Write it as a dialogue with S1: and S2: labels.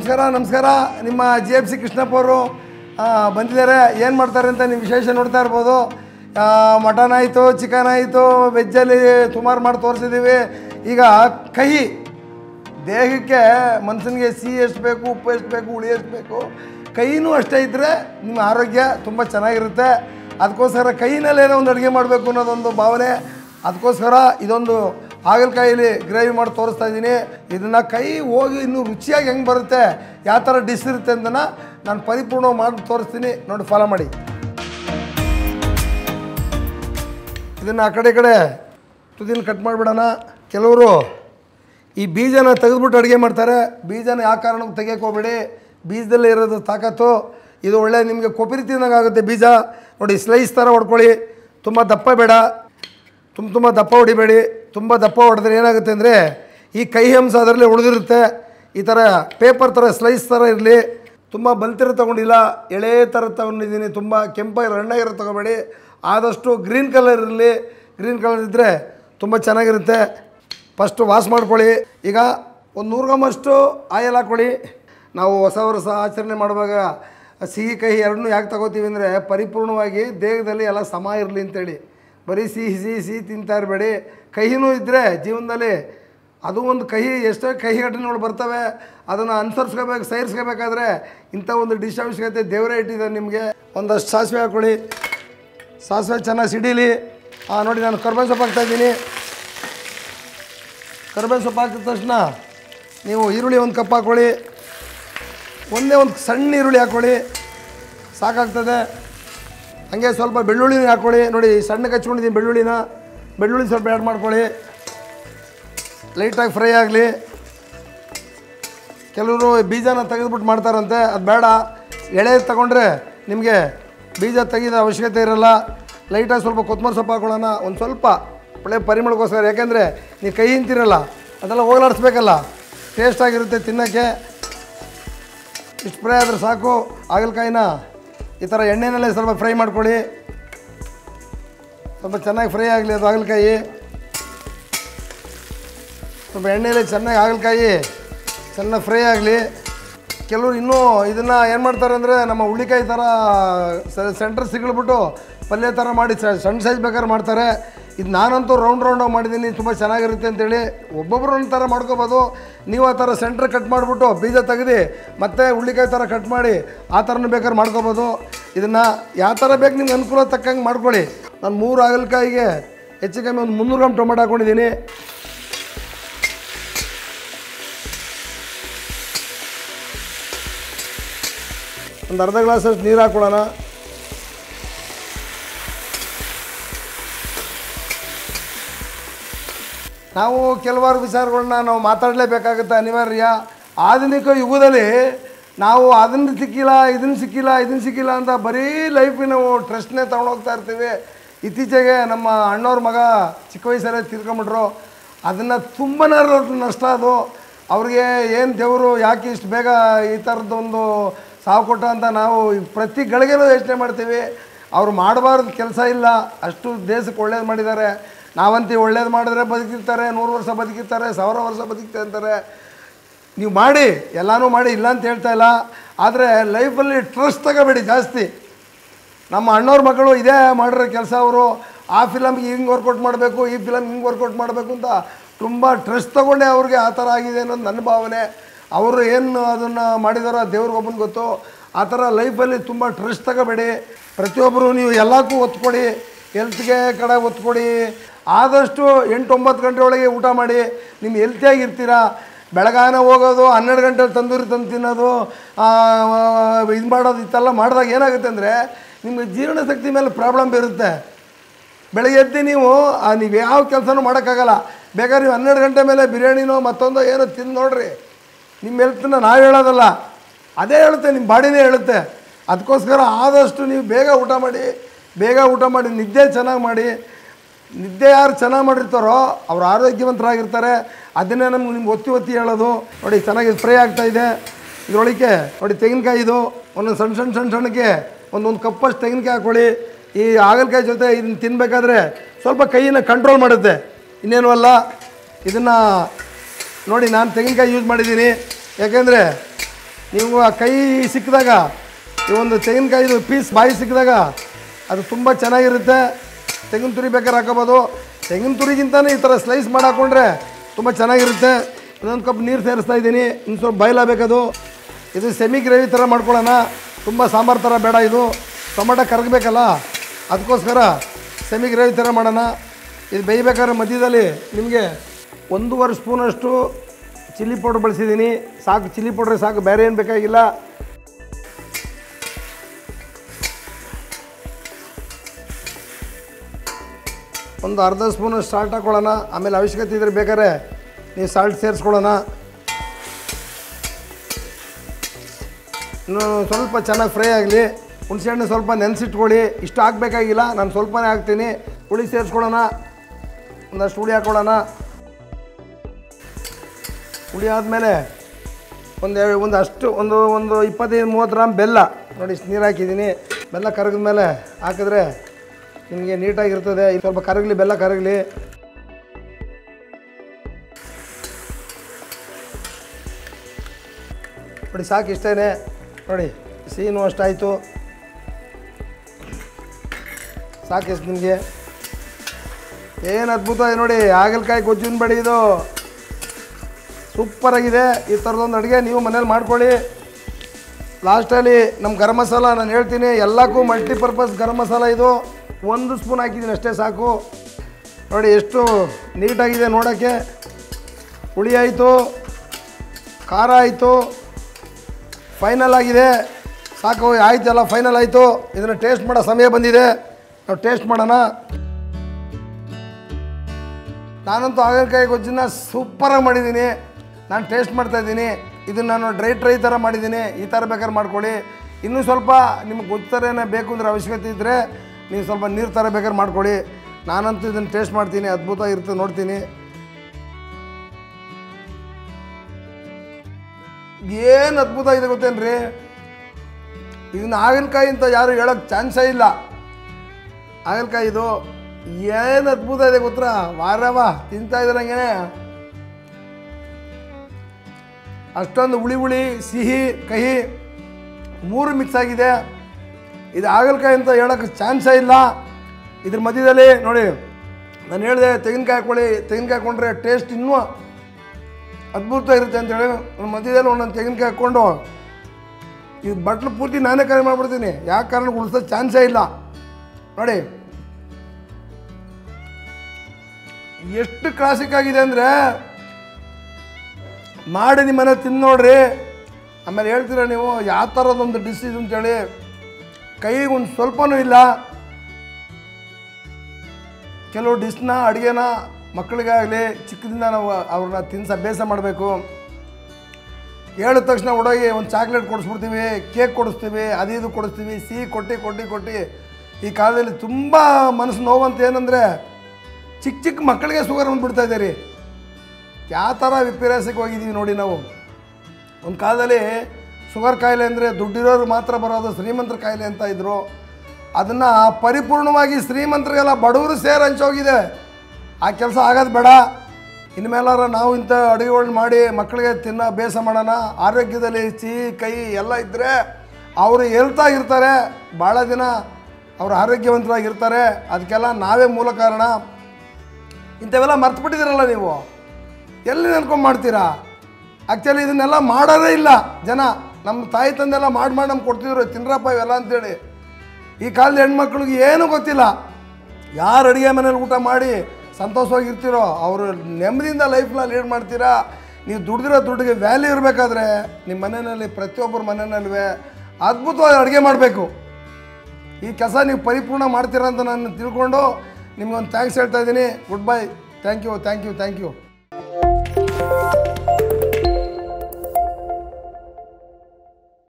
S1: ನಮಸ್ಕಾರ ನಮಸ್ಕಾರ ನಿಮ್ಮ ಜಿ ಎಫ್ ಸಿ ಕೃಷ್ಣಪ್ಪ ಅವರು ಆ, ಬಂದಿದ್ದಾರೆ ಏನು ಮಾಡ್ತಾರೆ ಅಂತ ನೀವು ವಿಶೇಷ ನೋಡ್ತಾ ಇರ್ಬೋದು ಮಟನ್ ಆಯಿತು ಚಿಕನ್ ಆಯಿತು ವೆಜ್ಜಲ್ಲಿ ಸುಮಾರು ಮಾಡಿ ತೋರಿಸಿದ್ದೀವಿ ಈಗ ಕಹಿ ದೇಹಕ್ಕೆ ಮನುಷ್ಯನಿಗೆ ಸಿಹಿ ಎಷ್ಟು ಬೇಕು ಉಪ್ಪು ಎಷ್ಟು ಬೇಕು ಹುಳಿ ಎಷ್ಟು ಬೇಕು ಕೈನೂ ಅಷ್ಟೇ ಇದ್ದರೆ ನಿಮ್ಮ ಆರೋಗ್ಯ ತುಂಬ ಚೆನ್ನಾಗಿರುತ್ತೆ ಅದಕ್ಕೋಸ್ಕರ ಕೈನಲ್ಲೇ ಏನೋ ಒಂದು ಅಡುಗೆ ಮಾಡಬೇಕು ಅನ್ನೋದೊಂದು ಭಾವನೆ ಅದಕ್ಕೋಸ್ಕರ ಇದೊಂದು ಹಾಗಲಕಾಯಿಲಿ ಗ್ರೇವಿ ಮಾಡಿ ತೋರಿಸ್ತಾ ಇದ್ದೀನಿ ಇದನ್ನು ಕೈ ಹೋಗಿ ಇನ್ನೂ ರುಚಿಯಾಗಿ ಹೆಂಗೆ ಬರುತ್ತೆ ಯಾವ ಥರ ಡಿಶ್ ಇರುತ್ತೆ ಅಂತ ನಾನು ಪರಿಪೂರ್ಣವಾಗಿ ಮಾಡಿ ತೋರಿಸ್ತೀನಿ ನೋಡಿ ಫಾಲೋ ಮಾಡಿ ಇದನ್ನು ಆ ಕಡೆ ಈ ಕಡೆ ತುದಿನ ಕಟ್ ಮಾಡಿಬಿಡೋಣ ಕೆಲವರು ಈ ಬೀಜನ ತೆಗೆದ್ಬಿಟ್ಟು ಅಡುಗೆ ಮಾಡ್ತಾರೆ ಬೀಜನ ಯಾವ ಕಾರಣಕ್ಕೂ ತೆಗಿಯಕ್ಕೆ ಹೋಗ್ಬೇಡಿ ಬೀಜದಲ್ಲೇ ಇರೋದು ತಾಕತ್ತು ಇದು ಒಳ್ಳೆ ನಿಮಗೆ ಕೊಬ್ಬರಿ ತಿನ್ನಂಗೆ ಆಗುತ್ತೆ ಬೀಜ ನೋಡಿ ಸ್ಲೈಸ್ ಥರ ಹೊಡ್ಕೊಳ್ಳಿ ತುಂಬ ದಪ್ಪ ಬೇಡ ತುಂಬ ತುಂಬ ದಪ್ಪ ಹೊಡಿಬೇಡಿ ತುಂಬ ದಪ್ಪ ಹೊಡೆದ್ರೆ ಏನಾಗುತ್ತೆ ಅಂದರೆ ಈ ಕೈ ಹಂಸ ಅದರಲ್ಲೇ ಉಳಿದಿರುತ್ತೆ ಈ ಥರ ಪೇಪರ್ ಥರ ಸ್ಲೈಸ್ ಥರ ಇರಲಿ ತುಂಬ ಬಲ್ತಿರೋ ತೊಗೊಂಡಿಲ್ಲ ಎಳೆ ಥರ ತೊಗೊಂಡಿದ್ದೀನಿ ತುಂಬ ಕೆಂಪಾಗಿ ರಣ್ಣಾಗಿರೋ ತೊಗೋಬೇಡಿ ಆದಷ್ಟು ಗ್ರೀನ್ ಕಲರ್ ಇರಲಿ ಗ್ರೀನ್ ಕಲರ್ ಇದ್ದರೆ ತುಂಬ ಚೆನ್ನಾಗಿರುತ್ತೆ ಫಸ್ಟು ವಾಶ್ ಮಾಡ್ಕೊಳ್ಳಿ ಈಗ ಒಂದು ನೂರು ಗ್ರಾಮಷ್ಟು ಆಯಲ್ ಹಾಕ್ಕೊಳ್ಳಿ ನಾವು ಹೊಸ ವರ್ಷ ಆಚರಣೆ ಮಾಡುವಾಗ ಸಿಹಿ ಕಹಿ ಎರಡನ್ನೂ ಯಾಕೆ ತಗೋತೀವಿ ಅಂದರೆ ಪರಿಪೂರ್ಣವಾಗಿ ದೇಹದಲ್ಲಿ ಎಲ್ಲ ಸಮ ಇರಲಿ ಅಂತೇಳಿ ಬರೀ ಸಿಹಿ ಸಿಹಿ ಸಿಹಿ ತಿಂತಾ ಇರಬೇಡಿ ಕಹಿನೂ ಇದ್ದರೆ ಜೀವನದಲ್ಲಿ ಅದು ಒಂದು ಕಹಿ ಎಷ್ಟೋ ಕಹಿ ಘಟನೆಗಳು ಬರ್ತವೆ ಅದನ್ನು ಅನುಸರಿಸ್ಕೋಬೇಕು ಸೈರಿಸ್ಕೋಬೇಕಾದ್ರೆ ಇಂಥ ಒಂದು ಡಿಶ್ ಅವಶ್ಯಕತೆ ದೇವರೇ ಇಟ್ಟಿದ್ದಾರೆ ನಿಮಗೆ ಒಂದಷ್ಟು ಸಾಸಿವೆ ಹಾಕ್ಕೊಳ್ಳಿ ಸಾಸಿವೆ ಚೆನ್ನಾಗಿ ಸಿಡೀಲಿ ಹಾಂ ನೋಡಿ ನಾನು ಕರ್ಬೇವು ಸೊಪ್ಪು ಹಾಕ್ತಾಯಿದ್ದೀನಿ ಕರ್ಬೇವು ಸೊಪ್ಪು ಹಾಕಿದ ತಕ್ಷಣ ನೀವು ಈರುಳ್ಳಿ ಒಂದು ಕಪ್ ಹಾಕ್ಕೊಳ್ಳಿ ಒಂದೇ ಒಂದು ಸಣ್ಣ ಈರುಳ್ಳಿ ಹಾಕ್ಕೊಳ್ಳಿ ಸಾಕಾಗ್ತದೆ ಹಾಗೆ ಸ್ವಲ್ಪ ಬೆಳ್ಳುಳ್ಳಿನ ಹಾಕ್ಕೊಳ್ಳಿ ನೋಡಿ ಸಣ್ಣಗೆ ಹಚ್ಕೊಂಡಿದ್ದೀನಿ ಬೆಳ್ಳುಳ್ಳಿನ ಬೆಳ್ಳುಳ್ಳಿ ಸ್ವಲ್ಪ ಆ್ಯಡ್ ಮಾಡ್ಕೊಳ್ಳಿ ಲೈಟಾಗಿ ಫ್ರೈ ಆಗಲಿ ಕೆಲವರು ಬೀಜನ ತೆಗೆದುಬಿಟ್ಟು ಮಾಡ್ತಾರಂತೆ ಅದು ಬೇಡ ಎಳೆ ತಗೊಂಡ್ರೆ ನಿಮಗೆ ಬೀಜ ತೆಗೆದ ಅವಶ್ಯಕತೆ ಇರಲ್ಲ ಲೈಟಾಗಿ ಸ್ವಲ್ಪ ಕೊತ್ತಂಬರಿ ಸೊಪ್ಪು ಹಾಕೊಳ್ಳೋಣ ಒಂದು ಸ್ವಲ್ಪ ಒಳ್ಳೆ ಪರಿಮಳಕ್ಕೋಸ್ಕರ ಯಾಕೆಂದರೆ ನೀವು ಕೈ ಹಿಂತಿರಲ್ಲ ಅದೆಲ್ಲ ಹೋಗಲಾಡಿಸ್ಬೇಕಲ್ಲ ಟೇಸ್ಟಾಗಿರುತ್ತೆ ತಿನ್ನೋಕ್ಕೆ ಇಷ್ಟು ಫ್ರೈ ಆದರೆ ಸಾಕು ಹಾಗಲಕಾಯಿನ ಈ ಥರ ಎಣ್ಣೆನಲ್ಲೇ ಸ್ವಲ್ಪ ಫ್ರೈ ಮಾಡ್ಕೊಳ್ಳಿ ಸ್ವಲ್ಪ ಚೆನ್ನಾಗಿ ಫ್ರೈ ಆಗಲಿ ಅದು ಹಾಗಲಕಾಯಿ ಸ್ವಲ್ಪ ಎಣ್ಣೆಯಲ್ಲಿ ಚೆನ್ನಾಗಿ ಹಾಗಲಕಾಯಿ ಚೆನ್ನಾಗಿ ಫ್ರೈ ಆಗಲಿ ಕೆಲವರು ಇನ್ನೂ ಇದನ್ನು ಏನು ಮಾಡ್ತಾರೆ ಅಂದರೆ ನಮ್ಮ ಹುಳ್ಳಿಕಾಯಿ ಥರ ಸೆಂಟ್ರ್ ಸಿಗಲ್ಬಿಟ್ಟು ಪಲ್ಯ ಥರ ಮಾಡಿ ಸ- ಸಣ್ಣ ಸೈಜ್ ಬೇಕಾದ್ರೆ ಮಾಡ್ತಾರೆ ಇದು ನಾನಂತೂ ರೌಂಡ್ ರೌಂಡಾಗಿ ಮಾಡಿದ್ದೀನಿ ತುಂಬ ಚೆನ್ನಾಗಿರುತ್ತೆ ಅಂತೇಳಿ ಒಬ್ಬೊಬ್ಬರು ಒಂದು ಥರ ಮಾಡ್ಕೋಬೋದು ನೀವು ಆ ಥರ ಸೆಂಟ್ರ್ ಕಟ್ ಮಾಡಿಬಿಟ್ಟು ಬೀಜ ತೆಗೆದು ಮತ್ತೆ ಹುಳ್ಳಿಕಾಯಿ ಥರ ಕಟ್ ಮಾಡಿ ಆ ಥರನೂ ಬೇಕಾದ್ರೆ ಮಾಡ್ಕೋಬೋದು ಇದನ್ನು ಯಾವ ಥರ ಬೇಕು ನಿಮ್ಗೆ ಅನುಕೂಲ ತಕ್ಕಂಗೆ ಮಾಡ್ಕೊಳ್ಳಿ ನಾನು ಮೂರು ಹಾಗಲಕಾಯಿಗೆ ಹೆಚ್ಚು ಕಮ್ಮಿ ಒಂದು ಮುನ್ನೂರು ಗ್ರಾಮ್ ಟೊಮೆಟೊ ಹಾಕ್ಕೊಂಡಿದ್ದೀನಿ ಒಂದು ಅರ್ಧ ಗ್ಲಾಸಷ್ಟು ನೀರು ಹಾಕ್ಕೊಳ್ಳೋಣ ನಾವು ಕೆಲವಾರು ವಿಚಾರಗಳನ್ನ ನಾವು ಮಾತಾಡಲೇಬೇಕಾಗುತ್ತೆ ಅನಿವಾರ್ಯ ಆಧುನಿಕ ಯುಗದಲ್ಲಿ ನಾವು ಅದನ್ನು ಸಿಕ್ಕಿಲ್ಲ ಇದನ್ನು ಸಿಕ್ಕಿಲ್ಲ ಇದನ್ನು ಸಿಕ್ಕಿಲ್ಲ ಅಂತ ಬರೀ ಲೈಫಿಗೆ ನಾವು ಟ್ರೆಸ್ಟ್ನೇ ತೊಗೊಂಡೋಗ್ತಾ ಇರ್ತೀವಿ ಇತ್ತೀಚೆಗೆ ನಮ್ಮ ಅಣ್ಣವ್ರ ಮಗ ಚಿಕ್ಕ ವಯಸ್ಸಲ್ಲೇ ತೀರ್ಕೊಂಬಿಟ್ರು ಅದನ್ನು ತುಂಬ ನಷ್ಟ ಅದು ಅವ್ರಿಗೆ ಏನು ದೇವರು ಯಾಕೆ ಇಷ್ಟು ಬೇಗ ಈ ಥರದ್ದೊಂದು ಸಾವು ಕೊಟ್ಟ ಅಂತ ನಾವು ಪ್ರತಿ ಗಳಿಗೆನೂ ಯೋಚನೆ ಮಾಡ್ತೀವಿ ಅವ್ರು ಮಾಡಬಾರ್ದು ಕೆಲಸ ಇಲ್ಲ ಅಷ್ಟು ದೇಶಕ್ಕೆ ಒಳ್ಳೇದು ಮಾಡಿದ್ದಾರೆ ನಾವಂತಿ ಒಳ್ಳೇದು ಮಾಡಿದ್ರೆ ಬದುಕಿರ್ತಾರೆ ನೂರು ವರ್ಷ ಬದುಕಿರ್ತಾರೆ ಸಾವಿರ ವರ್ಷ ಬದುಕ್ತಾರೆ ಅಂತಾರೆ ನೀವು ಮಾಡಿ ಎಲ್ಲನೂ ಮಾಡಿ ಇಲ್ಲ ಅಂತ ಹೇಳ್ತಾ ಇಲ್ಲ ಆದರೆ ಲೈಫಲ್ಲಿ ಟ್ರಸ್ಟ್ ತಗೋಬೇಡಿ ಜಾಸ್ತಿ ನಮ್ಮ ಅಣ್ಣವ್ರ ಮಕ್ಕಳು ಇದೇ ಮಾಡಿರೋ ಕೆಲಸ ಅವರು ಆ ಫಿಲಮ್ಗೆ ಹಿಂಗೆ ವರ್ಕೌಟ್ ಮಾಡಬೇಕು ಈ ಫಿಲಮ್ ಹಿಂಗೆ ವರ್ಕೌಟ್ ಮಾಡಬೇಕು ಅಂತ ತುಂಬ ಟ್ರಸ್ಟ್ ತೊಗೊಂಡೆ ಅವ್ರಿಗೆ ಆ ಥರ ಆಗಿದೆ ಅನ್ನೋದು ನನ್ನ ಭಾವನೆ ಅವರು ಏನು ಅದನ್ನು ಮಾಡಿದಾರೋ ದೇವ್ರಿಗೊಬ್ಬನ ಗೊತ್ತು ಆ ಥರ ಲೈಫಲ್ಲಿ ತುಂಬ ಟ್ರಸ್ಟ್ ತಗೋಬೇಡಿ ಪ್ರತಿಯೊಬ್ಬರು ನೀವು ಎಲ್ಲಕ್ಕೂ ಒತ್ತು ಕೊಡಿ ಹೆಲ್ತ್ಗೆ ಕಡೆ ಒತ್ತು ಕೊಡಿ ಆದಷ್ಟು ಎಂಟು ಒಂಬತ್ತು ಗಂಟೆ ಒಳಗೆ ಊಟ ಮಾಡಿ ನಿಮ್ಮ ಹೆಲ್ತಿಯಾಗಿರ್ತೀರಾ ಬೆಳಗಾನ ಹೋಗೋದು ಹನ್ನೆರಡು ಗಂಟೆ ತಂದೂರಿ ತಂದು ತಿನ್ನೋದು ಇದು ಮಾಡೋದು ಇತ್ತೆಲ್ಲ ಮಾಡಿದಾಗ ಏನಾಗುತ್ತೆ ಅಂದರೆ ನಿಮಗೆ ಜೀರ್ಣ ಶಕ್ತಿ ಮೇಲೆ ಪ್ರಾಬ್ಲಮ್ ಬರುತ್ತೆ ಬೆಳಗ್ಗೆ ಎದ್ದು ನೀವು ಆ, ನೀವು ಯಾವ ಕೆಲಸನೂ ಮಾಡೋಕ್ಕಾಗಲ್ಲ ಬೇಕಾದ್ರೆ ನೀವು ಹನ್ನೆರಡು ಗಂಟೆ ಮೇಲೆ ಬಿರಿಯಾನಿನೋ ಮತ್ತೊಂದೋ ಏನೋ ತಿಂದು ನೋಡ್ರಿ ನಿಮ್ಮ ಹೆಲ್ತನ್ನ ನಾವು ಹೇಳೋದಲ್ಲ ಅದೇ ಹೇಳುತ್ತೆ ನಿಮ್ಮ ಬಾಡಿನೇ ಹೇಳುತ್ತೆ ಅದಕ್ಕೋಸ್ಕರ ಆದಷ್ಟು ನೀವು ಬೇಗ ಊಟ ಮಾಡಿ ಬೇಗ ಊಟ ಮಾಡಿ ನಿದ್ದೆ ಚೆನ್ನಾಗಿ ಮಾಡಿ ನಿದ್ದೆ ಯಾರು ಚೆನ್ನಾಗಿ ಮಾಡಿರ್ತಾರೋ ಅವ್ರು ಆರೋಗ್ಯವಂತರಾಗಿರ್ತಾರೆ ಅದನ್ನೇ ನಮ್ಗೆ ನಿಮ್ಗೆ ಒತ್ತಿ ಒತ್ತಿ ಹೇಳೋದು ನೋಡಿ ಚೆನ್ನಾಗಿ ಫ್ರೈ ಆಗ್ತಾ ಇದೆ ಇದರೊಳಗೆ ನೋಡಿ ತೆಂಗಿನಕಾಯಿ ಇದು ಒಂದೊಂದು ಸಣ್ಣ ಸಣ್ಣ ಸಣ್ಣ ಸಣ್ಣಕ್ಕೆ ಒಂದೊಂದು ಕಪ್ಪಷ್ಟು ತೆಂಗಿನಕಾಯಿ ಹಾಕ್ಕೊಳ್ಳಿ ಈ ಹಾಗಲಕಾಯಿ ಜೊತೆ ಇದನ್ನು ತಿನ್ನಬೇಕಾದ್ರೆ ಸ್ವಲ್ಪ ಕೈಯನ್ನು ಕಂಟ್ರೋಲ್ ಮಾಡುತ್ತೆ ಇನ್ನೇನು ಅಲ್ಲ ಇದನ್ನು ನೋಡಿ ನಾನು ತೆಂಗಿನಕಾಯಿ ಯೂಸ್ ಮಾಡಿದ್ದೀನಿ ಯಾಕೆಂದರೆ ನೀವು ಆ ಕೈ ಸಿಕ್ಕಿದಾಗ ಈ ಒಂದು ತೆಂಗಿನಕಾಯಿದು ಪೀಸ್ ಬಾಯಿ ಸಿಕ್ಕಿದಾಗ ಅದು ತುಂಬ ಚೆನ್ನಾಗಿರುತ್ತೆ ತೆಂಗಿನ ತುರಿ ಬೇಕಾದ್ರೆ ಹಾಕೋಬೋದು ತೆಂಗಿನ ತುರಿಗಿಂತಲೇ ಈ ಥರ ಸ್ಲೈಸ್ ಮಾಡಿ ಹಾಕ್ಕೊಂಡ್ರೆ ತುಂಬ ಚೆನ್ನಾಗಿರುತ್ತೆ ಇನ್ನೊಂದು ಕಪ್ ನೀರು ಸೇರಿಸ್ತಾ ಇದ್ದೀನಿ ಇನ್ನು ಸ್ವಲ್ಪ ಬಾಯ್ಲಾಗಬೇಕದು ಇದು ಸೆಮಿ ಗ್ರೇವಿ ಥರ ಮಾಡ್ಕೊಳ್ಳೋಣ ತುಂಬ ಸಾಂಬಾರು ಥರ ಬೇಡ ಇದು ಟೊಮೆಟೊ ಕರಗಬೇಕಲ್ಲ ಅದಕ್ಕೋಸ್ಕರ ಸೆಮಿ ಗ್ರೇವಿ ಥರ ಮಾಡೋಣ ಇದು ಬೇಯಬೇಕಾದ್ರೆ ಮಧ್ಯದಲ್ಲಿ ನಿಮಗೆ ಒಂದೂವರೆ ಸ್ಪೂನಷ್ಟು ಚಿಲ್ಲಿ ಪೌಡ್ರ್ ಬಳಸಿದ್ದೀನಿ ಸಾಕು ಚಿಲ್ಲಿ ಪೌಡ್ರೆ ಸಾಕು ಬೇರೆ ಏನು ಬೇಕಾಗಿಲ್ಲ ಒಂದು ಅರ್ಧ ಸ್ಪೂನ್ ಸಾಲ್ಟ್ ಹಾಕ್ಕೊಳ್ಳೋಣ ಆಮೇಲೆ ಅವಶ್ಯಕತೆ ಇದ್ರೆ ಬೇಕಾದ್ರೆ ನೀವು ಸಾಲ್ಟ್ ಸೇರಿಸ್ಕೊಳ್ಳೋಣ ಇನ್ನು ಸ್ವಲ್ಪ ಚೆನ್ನಾಗಿ ಫ್ರೈ ಆಗಲಿ ಹುಣಸೆಹಣ್ಣು ಸ್ವಲ್ಪ ನೆನೆಸಿಟ್ಕೊಳ್ಳಿ ಇಷ್ಟು ಹಾಕಬೇಕಾಗಿಲ್ಲ ನಾನು ಸ್ವಲ್ಪನೇ ಹಾಕ್ತೀನಿ ಹುಳಿ ಸೇರಿಸ್ಕೊಳ್ಳೋಣ ಒಂದಷ್ಟು ಹುಳಿ ಹಾಕ್ಕೊಳ್ಳೋಣ ಹುಳಿ ಆದಮೇಲೆ ಒಂದು ಒಂದು ಅಷ್ಟು ಒಂದು ಒಂದು ಇಪ್ಪತ್ತೈದು ಮೂವತ್ತು ಗ್ರಾಮ್ ಬೆಲ್ಲ ನೋಡಿ ಇಷ್ಟು ನೀರು ಹಾಕಿದ್ದೀನಿ ಬೆಲ್ಲ ಕರಗಿದ ಮೇಲೆ ಹಾಕಿದ್ರೆ ನಿಮಗೆ ನೀಟಾಗಿರ್ತದೆ ಇದು ಸ್ವಲ್ಪ ಕರಗಲಿ ಬೆಲ್ಲ ಕರಗಲಿ ನೋಡಿ ಸಾಕು ಇಷ್ಟೇ ನೋಡಿ ಸಿಹಿನೂ ಅಷ್ಟಾಯಿತು ಸಾಕು ಎಷ್ಟು ನಿಮಗೆ ಏನು ಅದ್ಭುತ ಇದೆ ನೋಡಿ ಹಾಗಲಕಾಯಿ ಗೊಜ್ಜಿನ ಬಡಿ ಇದು ಸೂಪರಾಗಿದೆ ಈ ಥರದೊಂದು ಅಡುಗೆ ನೀವು ಮನೇಲಿ ಮಾಡ್ಕೊಳ್ಳಿ ಲಾಸ್ಟಲ್ಲಿ ನಮ್ಮ ಗರಂ ಮಸಾಲ ನಾನು ಹೇಳ್ತೀನಿ ಎಲ್ಲಕ್ಕೂ ಮಲ್ಟಿಪರ್ಪಸ್ ಗರಂ ಮಸಾಲ ಇದು ಒಂದು ಸ್ಪೂನ್ ಹಾಕಿದ್ದೀನಿ ಅಷ್ಟೇ ಸಾಕು ನೋಡಿ ಎಷ್ಟು ನೀಟಾಗಿದೆ ನೋಡೋಕ್ಕೆ ಹುಳಿ ಆಯಿತು ಖಾರ ಆಯಿತು ಫೈನಲ್ ಆಗಿದೆ ಸಾಕು ಆಯ್ತಲ್ಲ ಫೈನಲ್ ಆಯಿತು ಇದನ್ನು ಟೇಸ್ಟ್ ಮಾಡೋ ಸಮಯ ಬಂದಿದೆ ನಾವು ಟೇಸ್ಟ್ ಮಾಡೋಣ ನಾನಂತೂ ಹಾಗಲಕಾಯಿ ಗೊಜ್ಜನ್ನ ಸೂಪರಾಗಿ ಮಾಡಿದ್ದೀನಿ ನಾನು ಟೇಸ್ಟ್ ಮಾಡ್ತಾ ಇದ್ದೀನಿ ಇದನ್ನು ನಾನು ಡ್ರೈ ಟ್ರೈ ಥರ ಮಾಡಿದ್ದೀನಿ ಈ ಥರ ಬೇಕಾದ್ರೆ ಮಾಡ್ಕೊಳ್ಳಿ ಇನ್ನೂ ಸ್ವಲ್ಪ ನಿಮ್ಗೆ ಗೊಜ್ಜು ಥರನೇ ಬೇಕು ಅಂದರೆ ಅವಶ್ಯಕತೆ ಇದ್ದರೆ ನೀವು ಸ್ವಲ್ಪ ನೀರು ಥರ ಬೇಕಾದ್ರೆ ಮಾಡ್ಕೊಳ್ಳಿ ನಾನಂತೂ ಇದನ್ನು ಟೇಸ್ಟ್ ಮಾಡ್ತೀನಿ ಅದ್ಭುತ ಇರುತ್ತೆ ನೋಡ್ತೀನಿ ಏನು ಅದ್ಭುತ ಇದೆ ಗೊತ್ತೇನ್ರಿ ಇದನ್ನ ಹಾಗಲಕಾಯಿ ಅಂತ ಯಾರು ಹೇಳೋಕ್ಕೆ ಚಾನ್ಸೇ ಇಲ್ಲ ಹಾಗಲಕಾಯಿ ಇದು ಏನು ಅದ್ಭುತ ಇದೆ ಗೊತ್ತಾ ವಾರವ ತಿಂತಾ ಇದ್ರಂಗೆ ಅಷ್ಟೊಂದು ಹುಳಿ ಹುಳಿ ಸಿಹಿ ಕಹಿ ಮೂರು ಮಿಕ್ಸ್ ಆಗಿದೆ ಇದು ಹಾಗಲಕಾಯಿ ಅಂತ ಹೇಳೋಕ್ಕೆ ಚಾನ್ಸೇ ಇಲ್ಲ ಇದ್ರ ಮಧ್ಯದಲ್ಲಿ ನೋಡಿ ನಾನು ಹೇಳಿದೆ ತೆಂಗಿನಕಾಯಿ ಹಾಕೊಳ್ಳಿ ತೆಂಗಿನಕಾಯಿ ಹಾಕೊಂಡ್ರೆ ಟೇಸ್ಟ್ ಇನ್ನೂ ಅದ್ಭುತ ಇರುತ್ತೆ ಅಂತೇಳಿ ನನ್ನ ಮಧ್ಯದಲ್ಲಿ ಒಂದೊಂದು ತೆಂಗಿನಕಾಯಿ ಹಾಕ್ಕೊಂಡು ಇದು ಬಟ್ಲು ಪೂರ್ತಿ ನಾನೇ ಕರೆ ಮಾಡಿಬಿಡ್ತೀನಿ ಯಾಕೆ ಕಾರಣ ಉಳಿಸೋ ಚಾನ್ಸೇ ಇಲ್ಲ ನೋಡಿ ಎಷ್ಟು ಕ್ಲಾಸಿಕ್ ಆಗಿದೆ ಅಂದರೆ ಮಾಡಿ ನಿಮ್ಮ ಮನೆ ತಿಂದು ನೋಡ್ರಿ ಆಮೇಲೆ ಹೇಳ್ತೀರ ನೀವು ಯಾವ ಥರದೊಂದು ಡಿಶ್ ಇದು ಅಂತೇಳಿ ಕೈಗೆ ಒಂದು ಸ್ವಲ್ಪನೂ ಇಲ್ಲ ಕೆಲವು ಡಿಶ್ನ ಅಡುಗೆನ ಮಕ್ಕಳಿಗಾಗಲಿ ಚಿಕ್ಕದಿಂದ ನಾವು ಅವ್ರನ್ನ ತಿನ್ನಿಸಿ ಅಭ್ಯಾಸ ಮಾಡಬೇಕು ಹೇಳಿದ ತಕ್ಷಣ ಹುಡುಗಿ ಒಂದು ಚಾಕ್ಲೇಟ್ ಕೊಡಿಸ್ಬಿಡ್ತೀವಿ ಕೇಕ್ ಕೊಡಿಸ್ತೀವಿ ಅದು ಇದು ಕೊಡಿಸ್ತೀವಿ ಸಿಹಿ ಕೊಟ್ಟು ಕೊಟ್ಟು ಕೊಟ್ಟು ಈ ಕಾಲದಲ್ಲಿ ತುಂಬ ಮನಸ್ಸು ನೋವಂತ ಏನಂದರೆ ಚಿಕ್ಕ ಚಿಕ್ಕ ಮಕ್ಕಳಿಗೆ ಶುಗರ್ ಬಂದುಬಿಡ್ತಾ ಇದೆ ರೀ ಯಾವ ಥರ ವಿಪರ್ಯಾಸಕ್ಕೆ ಹೋಗಿದ್ದೀವಿ ನೋಡಿ ನಾವು ಒಂದು ಕಾಲದಲ್ಲಿ ಶುಗರ್ ಕಾಯಿಲೆ ಅಂದರೆ ದುಡ್ಡಿರೋರು ಮಾತ್ರ ಬರೋದು ಶ್ರೀಮಂತರ ಕಾಯಿಲೆ ಅಂತ ಇದ್ದರು ಅದನ್ನು ಪರಿಪೂರ್ಣವಾಗಿ ಶ್ರೀಮಂತರಿಗೆಲ್ಲ ಬಡವರು ಸೇರಿ ಹಂಚೋಗಿದೆ ಆ ಕೆಲಸ ಆಗೋದು ಬೇಡ ಇನ್ಮೇಲಾರ ನಾವು ಇಂಥ ಅಡುಗೆಗಳನ್ನ ಮಾಡಿ ಮಕ್ಕಳಿಗೆ ತಿನ್ನೋ ಅಭ್ಯಾಸ ಮಾಡೋಣ ಆರೋಗ್ಯದಲ್ಲಿ ಸಿಹಿ ಕೈ ಎಲ್ಲ ಇದ್ದರೆ ಅವರು ಇರ್ತಾರೆ ಭಾಳ ದಿನ ಅವರು ಆರೋಗ್ಯವಂತರಾಗಿರ್ತಾರೆ ಅದಕ್ಕೆಲ್ಲ ನಾವೇ ಮೂಲ ಕಾರಣ ಇಂಥವೆಲ್ಲ ಮರ್ತು ಬಿಟ್ಟಿದ್ದೀರಲ್ಲ ನೀವು ಎಲ್ಲಿ ನೆನ್ಕೊಂಡು ಮಾಡ್ತೀರಾ ಆ್ಯಕ್ಚುಲಿ ಇದನ್ನೆಲ್ಲ ಮಾಡೋದೇ ಇಲ್ಲ ಜನ ನಮ್ಮ ತಾಯಿ ತಂದೆಲ್ಲ ಮಾಡಿ ಮಾಡಿ ನಮ್ಗೆ ಕೊಡ್ತಿದ್ರು ತಿನ್ರಪ್ಪ ಇವೆಲ್ಲ ಅಂತೇಳಿ ಈ ಕಾಲದ ಹೆಣ್ಮಕ್ಳಿಗೆ ಏನೂ ಗೊತ್ತಿಲ್ಲ ಯಾರು ಅಡುಗೆ ಮನೇಲಿ ಊಟ ಮಾಡಿ ಸಂತೋಷವಾಗಿರ್ತೀರೋ ಅವರು ನೆಮ್ಮದಿಯಿಂದ ಲೈಫ್ನ ಲೀಡ್ ಮಾಡ್ತೀರಾ ನೀವು ದುಡ್ದಿರೋ ದುಡ್ಡಿಗೆ ವ್ಯಾಲ್ಯೂ ಇರಬೇಕಾದ್ರೆ ನಿಮ್ಮ ಮನೆಯಲ್ಲಿ ಪ್ರತಿಯೊಬ್ಬರ ಮನೆಯಲ್ಲೂ ಅದ್ಭುತವಾಗಿ ಅಡುಗೆ ಮಾಡಬೇಕು ಈ ಕೆಲಸ ನೀವು ಪರಿಪೂರ್ಣ ಮಾಡ್ತೀರಾ ಅಂತ ನಾನು ತಿಳ್ಕೊಂಡು ನಿಮ್ಗೊಂದು ಥ್ಯಾಂಕ್ಸ್ ಹೇಳ್ತಾ ಇದ್ದೀನಿ goodbye thank you thank you thank you